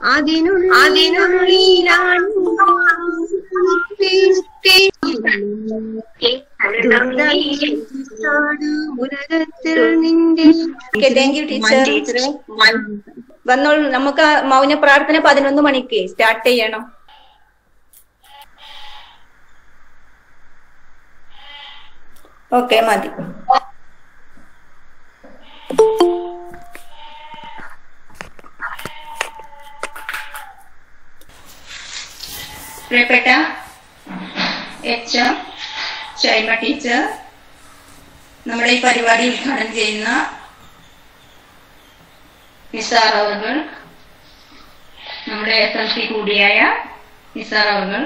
അതിനുള്ളിൽ അതിനുള്ളിലാണ് ഉലകത്തിൽ നിന്റെ okay thank you teacher വന്നോളൂ നമുക്ക് ആ മൗന പ്രാർത്ഥന പതിനൊന്ന് മണിക്ക് സ്റ്റാർട്ട് ചെയ്യണം ഓക്കെ മതി പ്രിയപ്പെട്ട എച്ച് എം ഷൈമ ടീച്ചർ നമ്മുടെ ഈ പരിപാടി ഉദ്ഘാടനം ചെയ്യുന്ന നിസാർ അവർ നമ്മുടെ എസ് എൽ സി കൂടിയായ നിസാർ അവർ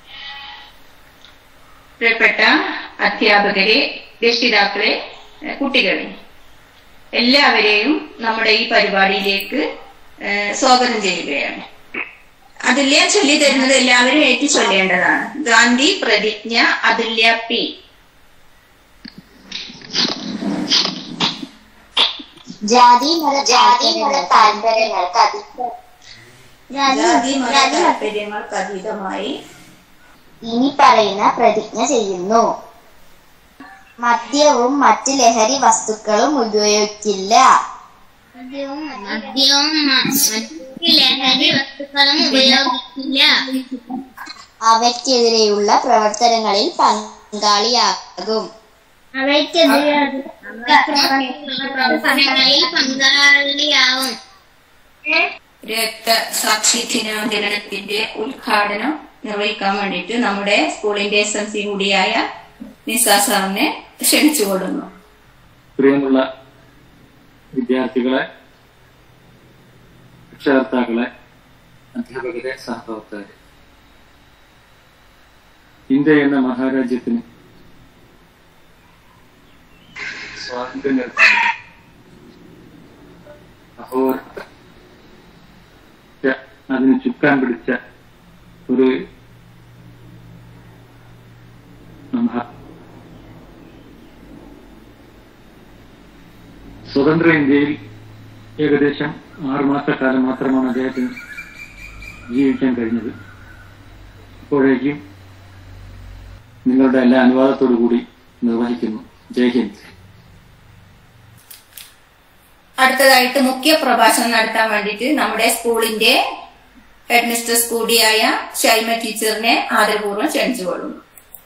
പ്രിയപ്പെട്ട അധ്യാപകരെ രക്ഷിതാക്കളെ ഏഹ് കുട്ടികളെ എല്ലാവരെയും നമ്മുടെ ഈ പരിപാടിയിലേക്ക് ഏഹ് സ്വാഗതം ചെയ്യുകയാണ് അതുല്യ ചൊല്ലി തരുന്നത് എല്ലാവരും ഏറ്റു ചൊല്ലേണ്ടതാണ് ഗാന്ധി പ്രതിജ്ഞ അതുല്യ പി ജാതി മത ജാതി മത താല്പര്യങ്ങൾക്ക് അതി ജാതി മത താല്പര്യങ്ങൾക്ക് അതീതമായി ഇനി പറയുന്ന പ്രതിജ്ഞ ചെയ്യുന്നു മദ്യവും മറ്റ് ലഹരി വസ്തുക്കളും ഉപയോഗിക്കില്ല മദ്യവും മറ്റ് ലഹരി വസ്തുക്കളും ഉപയോഗിക്കില്ല അവയ്ക്കെതിരെയുള്ള പ്രവർത്തനങ്ങളിൽ പങ്കാളിയാകും പ്രവർത്തനങ്ങളിൽ പങ്കാളിയാവും രക്തസാക്ഷി ദിനാചരണത്തിന്റെ ഉദ്ഘാടനം നിർവഹിക്കാൻ വേണ്ടിയിട്ട് നമ്മുടെ സ്കൂളിന്റെ എസ് എം സി കൂടിയായ നിസാ സാറിനെ ക്ഷണിച്ചുകൊള്ളുന്നു പ്രിയമുള്ള വിദ്യാർത്ഥികളെ രക്ഷകർത്താക്കളെ അധ്യാപകരെ സഹപ്രവർത്തകരെ ഇന്ത്യ എന്ന മഹാരാജ്യത്തിന് സ്വാതന്ത്ര്യം നൽകി അഹോരാത്രം അതിന് ചുക്കാൻ പിടിച്ച ഒരു മഹാ സ്വതന്ത്ര ഇന്ത്യയിൽ ഏകദേശം ആറുമാസക്കാലം മാത്രമാണ് അദ്ദേഹത്തിന് ജീവിക്കാൻ കഴിഞ്ഞത് ഇപ്പോഴേക്കും നിങ്ങളുടെ എല്ലാ അനുവാദത്തോടു കൂടി നിർവഹിക്കുന്നു ജയ് ഹിന്ദ് അടുത്തതായിട്ട് മുഖ്യ പ്രഭാഷണം നടത്താൻ വേണ്ടിയിട്ട് നമ്മുടെ സ്കൂളിന്റെ ഹെഡ് മിസ്റ്റേഴ്സ് കൂടിയായ ഷൈമ ടീച്ചറിനെ ആദരപൂർവ്വം ക്ഷണിച്ചുകൊള്ളുന്നു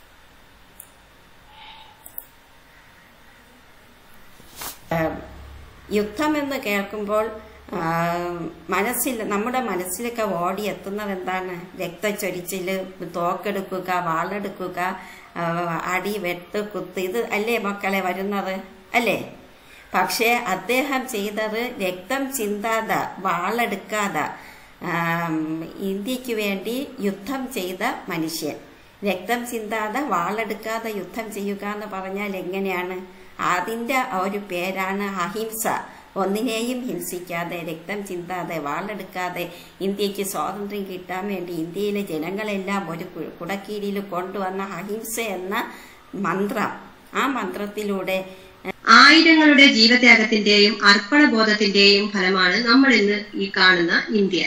യുദ്ധം എന്ന് കേൾക്കുമ്പോൾ ആ, മനസ്സിൽ നമ്മുടെ മനസ്സിലൊക്കെ ഓടി എത്തുന്നത് എന്താണ് രക്തച്ചൊരിച്ചില് തോക്കെടുക്കുക വാളെടുക്കുക ആ, അടി വെട്ട് കുത്ത് ഇത് അല്ലേ മക്കളെ വരുന്നത് അല്ലേ പക്ഷേ അദ്ദേഹം ചെയ്തത് രക്തം ചിന്താതെ വാളെടുക്കാതെ ആം, ഇന്ത്യക്ക് വേണ്ടി യുദ്ധം ചെയ്ത മനുഷ്യൻ രക്തം ചിന്താതെ വാളെടുക്കാതെ യുദ്ധം ചെയ്യുക എന്ന് പറഞ്ഞാൽ എങ്ങനെയാണ് അതിന്റെ ഒരു പേരാണ് അഹിംസ ഒന്നിനെയും ഹിംസിക്കാതെ രക്തം ചിന്താതെ വാളെടുക്കാതെ ഇന്ത്യക്ക് സ്വാതന്ത്ര്യം കിട്ടാൻ വേണ്ടി ഇന്ത്യയിലെ ജനങ്ങളെല്ലാം ഒരു കു- കുടക്കീഴിൽ കൊണ്ടുവന്ന അഹിംസ എന്ന മന്ത്രം ആ മന്ത്രത്തിലൂടെ ആയിരങ്ങളുടെ ജീവത്യാഗത്തിന്റെയും അർപ്പണബോധത്തിന്റെയും ഫലമാണ് നമ്മൾ ഇന്ന് ഈ കാണുന്ന ഇന്ത്യ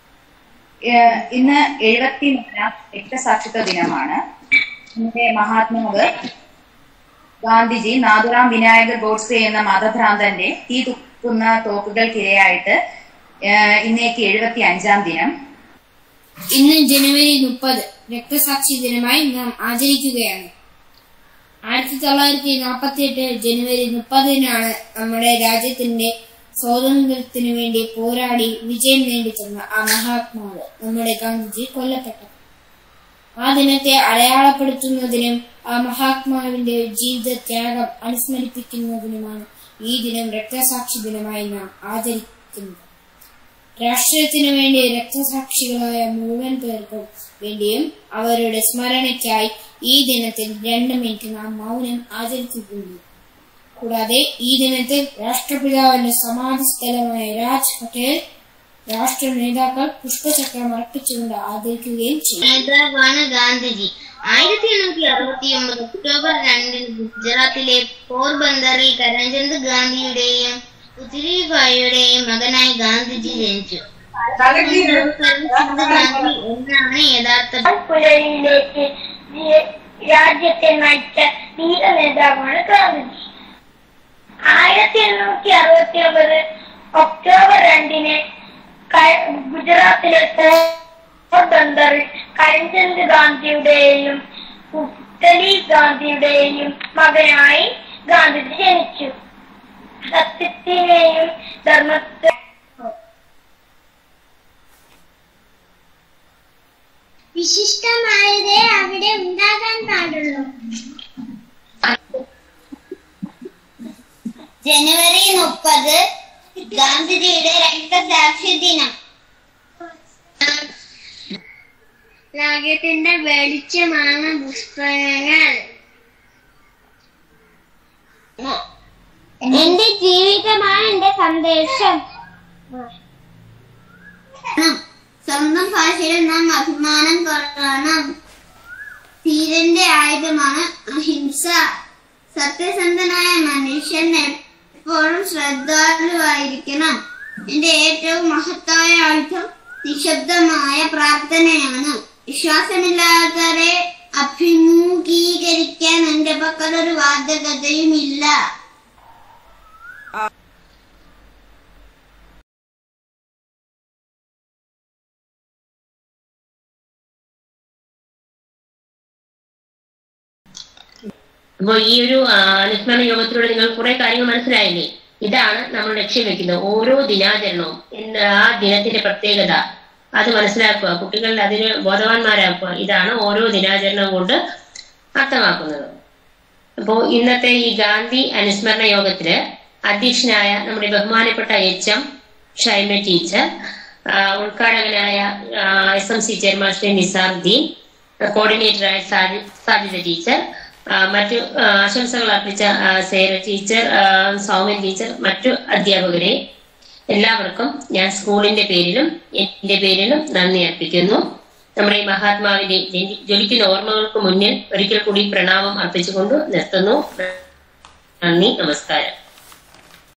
ഏഹ് ഇന്ന് എഴുപത്തിമൂന്നാം രക്തസാക്ഷിത്വ ദിനമാണ് നമ്മുടെ മഹാത്മാവ് ഗാന്ധിജി നാഥുറാം വിനായകർ ഗോഡ്സെ എന്ന മതഭ്രാന്തന്റെ തീ തുപ്പുന്ന തോക്കുകൾക്കിരയായിട്ട് ഏഹ് ഇന്നേക്ക് എഴുപത്തി അഞ്ചാം ദിനം ഇന്ന് ജനുവരി മുപ്പത് രക്തസാക്ഷി ദിനമായി നാം ആചരിക്കുകയാണ് ആയിരത്തി തൊള്ളായിരത്തി നാൽപ്പത്തി എട്ട് ജനുവരി മുപ്പതിനാണ് നമ്മുടെ രാജ്യത്തിന്റെ സ്വാതന്ത്ര്യത്തിനു വേണ്ടി പോരാടി വിജയം നേടിത്തന്ന ആ മഹാത്മാവ് നമ്മുടെ ഗാന്ധിജി കൊല്ലപ്പെട്ടത് ആ ദിനത്തെ അടയാളപ്പെടുത്തുന്നതിനും ആ മഹാത്മാവിന്റെ ജീവിത ത്യാഗം അനുസ്മരിപ്പിക്കുന്നതിനുമാണ് ഈ ദിനം രക്തസാക്ഷി ദിനമായി നാം ആചരിക്കുന്നത് രാഷ്ട്രത്തിനു വേണ്ടി രക്തസാക്ഷികളായ മുഴുവൻ പേർക്കും വേണ്ടിയും അവരുടെ സ്മരണയ്ക്കായി ഈ ദിനത്തിൽ രണ്ട് മിനിറ്റ് നാം മൗനം ആചരിക്കുന്നു കൂടാതെ ഈ ദിനത്തിൽ രാഷ്ട്രപിതാവിന്റെ സമാധി സ്ഥലമായ രാജ് പട്ടേൽ രാഷ്ട്ര നേതാക്കൾ പുഷ്പചക്രം അർപ്പിച്ചുകൊണ്ട് ആദരിക്കുകയും ചെയ്യും നേതാവാണ് ഗാന്ധിജി ആയിരത്തി എണ്ണൂറ്റി അറുപത്തി ഒമ്പത് ഒക്ടോബർ രണ്ടിന് ഗുജറാത്തിലെ പോർബന്ദറിൽ കരംചന്ദ് ഗാന്ധിയുടെയും പുത്രിബായിയുടെയും മകനായി ഗാന്ധിജി ജനിച്ചു ഗാന്ധി എന്നാണ് യഥാർത്ഥ പുലരിയിലേക്ക് ജി- രാജ്യത്തെ നയിച്ച ധീര നേതാവാണ് ഗാന്ധിജി ആയിരത്തി എണ്ണൂറ്റി അറുപത്തി ഒമ്പത് ഒക്ടോബർ രണ്ടിന് ക- ഗുജറാത്തിലെ പോർബന്ദറിൽ കരംചന്ദ് ഗാന്ധിയുടെയും പുത്തലി ഗാന്ധിയുടെയും മകനായി ഗാന്ധിജി ജനിച്ചു സത്യത്തിനെയും ധർമ്മത്തെ വിശിഷ്ടമായതേ അവിടെ ഉണ്ടാകാൻ പാടുള്ളൂ ജനുവരി മുപ്പത് ഗാന്ധിജിയുടെ രക്തസാക്ഷി ദിനം രാജ്യത്തിന്റെ വെളിച്ചമാണ് പുസ്തകങ്ങൾ എന്റെ ജീവിതമാണ് എന്റെ സന്ദേശം സ്വന്തം ഭാഷയിൽ നാം അഭിമാനം കൊള്ളണം ധീരന്റെ ആയുധമാണ് അഹിംസ സത്യസന്ധനായ മനുഷ്യൻ എപ്പോഴും ശ്രദ്ധാലുവായിരിക്കണം എന്റെ ഏറ്റവും മഹത്തായ ആയുധം നിശബ്ദമായ പ്രാർത്ഥനയാണ് വിശ്വാസമില്ലാത്തവരെ അഭിമുഖീകരിക്കാൻ എന്റെ പക്കലൊരു വാദഗതയുമില്ല അപ്പൊ ഈ ഒരു ആ, അനുസ്മരണ യോഗത്തിലൂടെ നിങ്ങൾ കുറെ കാര്യങ്ങൾ മനസ്സിലായില്ലേ ഇതാണ് നമ്മൾ ലക്ഷ്യം വെക്കുന്നത് ഓരോ ദിനാചരണവും ഇന്ന് ആ ദിനത്തിന്റെ പ്രത്യേകത അത് മനസ്സിലാക്കുക കുട്ടികളിൽ അതിന് ബോധവാന്മാരാക്കുക ഇതാണ് ഓരോ ദിനാചരണം കൊണ്ട് അർത്ഥമാക്കുന്നത് അപ്പോ ഇന്നത്തെ ഈ ഗാന്ധി അനുസ്മരണ യോഗത്തില് അധ്യക്ഷനായ നമ്മുടെ ബഹുമാനപ്പെട്ട എച്ച് എം ഷൈമ ടീച്ചർ ആ, ഉദ്ഘാടകനായ S M C chairman Shri Nizaruddin കോർഡിനേറ്ററായ സാജി- സാജിദ ടീച്ചർ ആ, മറ്റു ആ, ആശംസകൾ അർപ്പിച്ച ആ, സേര ടീച്ചർ ആ, സൗമ്യൻ ടീച്ചർ മറ്റു അധ്യാപകരെ എല്ലാവർക്കും ഞാൻ സ്കൂളിന്റെ പേരിലും എന്റെ പേരിലും നന്ദി അർപ്പിക്കുന്നു നമ്മുടെ ഈ മഹാത്മാവിന്റെ ജനി- ജ്വലിക്കുന്ന ഓർമ്മകൾക്ക് മുന്നിൽ ഒരിക്കൽ കൂടി പ്രണാമം അർപ്പിച്ചുകൊണ്ട് നിർത്തുന്നു നന്ദി നമസ്കാരം